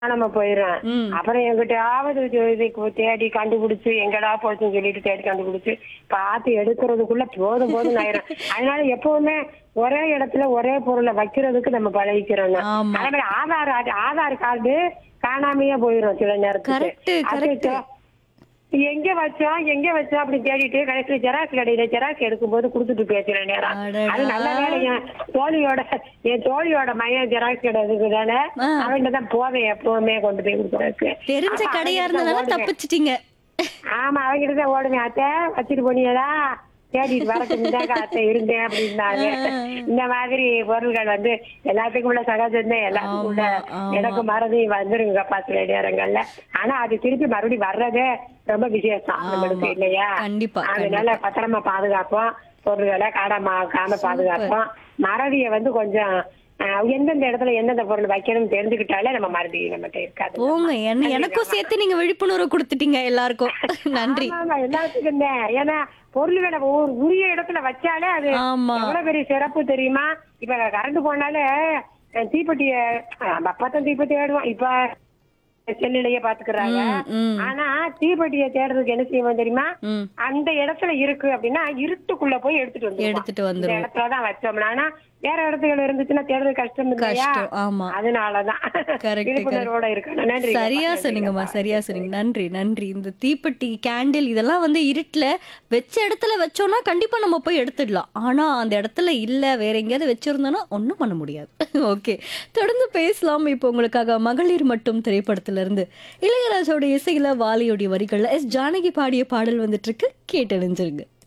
காணாம போயிடும் ம். அப்புறம் எங்கிட்டயாவது இது- இதுக்கு தேடி கண்டுபிடிச்சு எங்கடா போச்சுன்னு சொல்லிட்டு தேடி கண்டுபிடிச்சு பார்த்து எடுக்கிறதுக்குள்ள போதும் போதும் ஆயிரும் அதனால எப்பவுமே ஒரே இடத்துல ஒரே பொருளை வைக்கிறதுக்கு நம்ம பழகிக்கிறோம் ஆமா. அதே மாதிரி ஆதார் அட்டை- ஆதார் கார்டு காணாமையே போயிரும் சில நேரத்துக்கு Correct, correct. அச்சச்சோ, எங்க வச்சோம் எங்க வச்சோம் அப்படி தேடிட்டு கடைசியில ஜெராக்ஸ் கடையில ஜெராக்ஸ் எடுக்கும்போது கொடுத்துட்டு போய் சில நேரம் அடடா. அது நல்ல வேலை என் தோழியோட என் தோழியோட மையன் ஜெராக்ஸ் கடை இருக்குதானே ஆ. அவன்கிட்ட தான் போவேன் எப்பவுமே கொண்டு போய் கொடுக்குறதுக்கு தெரிஞ்ச அப்ப கடையா அவன்கிட்ட தான் இருந்ததுனால ஓடுவேன். தப்பிச்சிட்டீங்க ஆமா அவங்கிட்ட தான் ஓடுவேன் அத்தை வச்சுட்டு போனியதா தேடிட்டு வரட்டும் இந்தாங்க அத்தை இருந்தேன் அப்படின்னாங்க இந்த மாதிரி பொருள்கள் வந்து எல்லாத்துக்கும் உள்ள சகஜம் தான் எல்லாத்துக்கும் உள்ள ஆமா, ஆமா. எனக்கு மறதி வந்துருங்கப்பா சில நேரங்கள்ல ஆனா அது திருப்பி மறுபடியும் வர்றதே ரொம்ப விசேஷம் நம்மளுக்கு ஆமா. இல்லையா கண்டிப்பா, அதனால பத்திரமா பாதுகாப்போம் பொருள்களை காடாம பாதுகாப்போம் மறதியை வந்து கொஞ்சம் அஹ், எந்தெந்த இடத்துல எந்தெந்த பொருள் வைக்கணும்னு தெரிஞ்சுக்கிட்டாலே நம்ம மறதி நம்மகிட்ட இருக்காது போங்க என்ன எனக்கும் சேர்த்து நீங்க விழிப்புணர்வு கொடுத்துட்டீங்க எல்லாருக்கும் நன்றி ஆமா, ஆமா, எல்லாத்துக்கும் தான். ஏன்னா பொருள்களை ஒரு உரிய இடத்துல வச்சாலே அது ஆமா. எவ்வளவு பெரிய சிறப்பு தெரியுமா இப்ப கரண்ட் போனாலே அஹ், தீப்பெட்டிய நம்ம அப்பதான் தீப்பெட்டி ஆடுவோம் இப்ப செல்லுலயே பாத்துக்கிறாங்க ம், ம். ஆனா தீப்பெட்டிய தேடுறதுக்கு என்ன செய்வோம் தெரியுமா ம் அந்த இடத்துல இருக்கு அப்படின்னா இருட்டுக்குள்ள போய் எடுத்துட்டு வந்து எடுத்துட்டு இந்த வந்துருவோம் இடத்துலதான் வச்சோம்னா ஆனா வேற இடத்துல இருந்துச்சுன்னா தேடுறது கஷ்டம் இல்லையா கஷ்டம் ஆமா அதனாலதான் Correct, விழிப்புணர்வோட இருக்கணும் நன்றி சரியா சொன்னீங்கம்மா சரியா சொன்னீங்க நன்றி நன்றி இந்த தீப்பெட்டி கேண்டில் இதெல்லாம் வந்து இருட்டுல வச்ச இடத்துல வச்சோம்னா கண்டிப்பா நம்ம போய் எடுத்துடலாம் ஆனா அந்த இடத்துல இல்ல வேற எங்கேயாவது வச்சிருந்தோம்னா ஒண்ணும் பண்ண முடியாது ஓகே தொடர்ந்து பேசலாம் இப்போ உங்களுக்காக மகளிர் மட்டும் திரைப்படத்துல இருந்து இளையராஜோட இசையில வாலியோடைய வரிகள்ல எஸ் ஜானகி பாடிய பாடல் வந்துட்டு இருக்கு கேட்டழிஞ்சிருங்க